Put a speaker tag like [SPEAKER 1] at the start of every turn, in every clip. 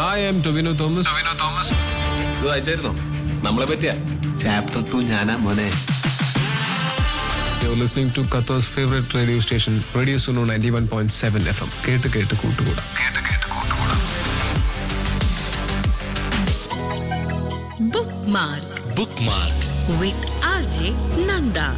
[SPEAKER 1] Hi I'm Tovino Thomas
[SPEAKER 2] ഇത് വായിച്ചായിരുന്നോ നമ്മളെ പറ്റിയ ചാപ്റ്റർ ടു ഞാനാ മോനെ
[SPEAKER 1] you listening to Qatar's favourite radio station radio Suno ninety one point seven F M കേട്ട് കേട്ട് കൂട്ടുകൂടാം
[SPEAKER 3] Bookmark
[SPEAKER 4] bookmark
[SPEAKER 3] with RJ Nanda.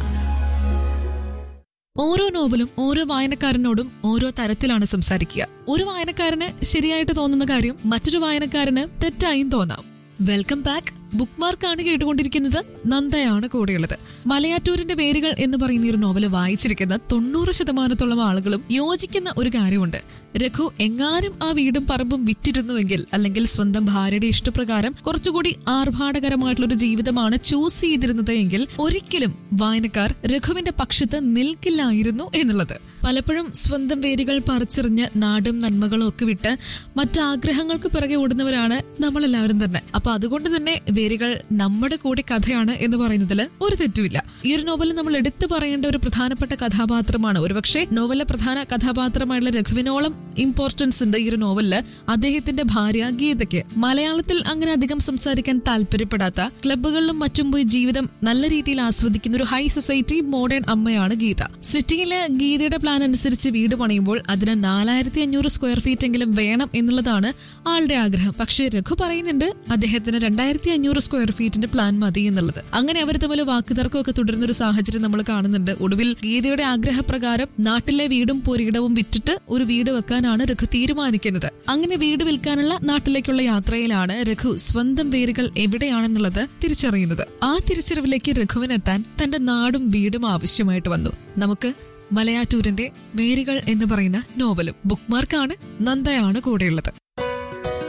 [SPEAKER 5] ഓരോ നോവലും ഓരോ വായനക്കാരനോടും ഓരോ തരത്തിലാണ് സംസാരിക്കുക ഒരു വായനക്കാരന് ശരിയായിട്ട് തോന്നുന്ന കാര്യം മറ്റൊരു വായനക്കാരന് തെറ്റായും തോന്നാം വെൽക്കം ബാക്ക് ബുക്ക് മാർക്കാണ് കേട്ടുകൊണ്ടിരിക്കുന്നത് നന്ദയാണ് കൂടെയുള്ളത് മലയാറ്റൂരിന്റെ വേരുകൾ എന്ന് പറയുന്ന ഈ ഒരു നോവല് വായിച്ചിരിക്കുന്ന തൊണ്ണൂറ് ശതമാനത്തോളം ആളുകളും യോജിക്കുന്ന ഒരു കാര്യമുണ്ട് രഘു എങ്ങാനും ആ വീടും പറമ്പും വിറ്റിരുന്നുവെങ്കിൽ അല്ലെങ്കിൽ സ്വന്തം ഭാര്യയുടെ ഇഷ്ടപ്രകാരം കുറച്ചുകൂടി ആർഭാടകരമായിട്ടുള്ള ഒരു ജീവിതമാണ് ചൂസ് ചെയ്തിരുന്നത് എങ്കിൽ ഒരിക്കലും വായനക്കാർ രഘുവിന്റെ പക്ഷത്ത് നിൽക്കില്ലായിരുന്നു എന്നുള്ളത് പലപ്പോഴും സ്വന്തം വേരുകൾ പറിച്ചെറിഞ്ഞ് നാടും നന്മകളും ഒക്കെ വിട്ട് മറ്റാഗ്രഹങ്ങൾക്ക് പിറകെ ഓടുന്നവരാണ് നമ്മളെല്ലാവരും തന്നെ അപ്പൊ അതുകൊണ്ട് തന്നെ വേരുകൾ നമ്മുടെ കൂടെ കഥയാണ് എന്ന് പറയുന്നതിൽ ഒരു തെറ്റുമില്ല ഈ ഒരു നോവലിൽ നമ്മൾ എടുത്തു പറയേണ്ട ഒരു പ്രധാനപ്പെട്ട കഥാപാത്രമാണ് ഒരുപക്ഷെ നോവലിലെ പ്രധാന കഥാപാത്രമായുള്ള രഘുവിനോളം ഇമ്പോർട്ടൻസ് ഉണ്ട് ഈ ഒരു നോവലില് അദ്ദേഹത്തിന്റെ ഭാര്യ ഗീതയ്ക്ക് മലയാളത്തിൽ അങ്ങനെ അധികം സംസാരിക്കാൻ താല്പര്യപ്പെടാത്ത ക്ലബ്ബുകളിലും മറ്റും പോയി ജീവിതം നല്ല രീതിയിൽ ആസ്വദിക്കുന്ന ഒരു ഹൈ സൊസൈറ്റി മോഡേൺ അമ്മയാണ് ഗീത സിറ്റിയിലെ ഗീതയുടെ പ്ലാൻ അനുസരിച്ച് വീട് പണിയുമ്പോൾ അതിന് നാലായിരത്തി അഞ്ഞൂറ് സ്ക്വയർ ഫീറ്റ് എങ്കിലും വേണം എന്നുള്ളതാണ് ആളുടെ ആഗ്രഹം പക്ഷേ രഘു പറയുന്നുണ്ട് അദ്ദേഹത്തിന് രണ്ടായിരത്തി അഞ്ഞൂറ് സ്ക്വയർ ഫീറ്റിന്റെ പ്ലാൻ മതി എന്നുള്ളത് അങ്ങനെ അവർ തമ്മിൽ വാക്കുതർക്കമൊക്കെ തുടരുന്ന ഒരു സാഹചര്യം നമ്മൾ കാണുന്നുണ്ട് ഒടുവിൽ ഗീതയുടെ ആഗ്രഹപ്രകാരം നാട്ടിലെ വീടും പുരയിടവും വിറ്റിട്ട് ഒരു വീട് വെക്കാനാണ് രഘു തീരുമാനിക്കുന്നത് അങ്ങനെ വീട് വിൽക്കാനുള്ള നാട്ടിലേക്കുള്ള യാത്രയിലാണ് രഘു സ്വന്തം വേരുകൾ എവിടെയാണെന്നുള്ളത് തിരിച്ചറിയുന്നത് ആ തിരിച്ചറിവിലേക്ക് രഘുവിനെത്താൻ തന്റെ നാടും വീടും ആവശ്യമായിട്ട് വന്നു നമുക്ക് മലയാറ്റൂരിന്റെ വേരുകൾ എന്ന് പറയുന്ന നോവലും ബുക്ക് മാർക്കാണ് നന്ദയാണ് കൂടെയുള്ളത്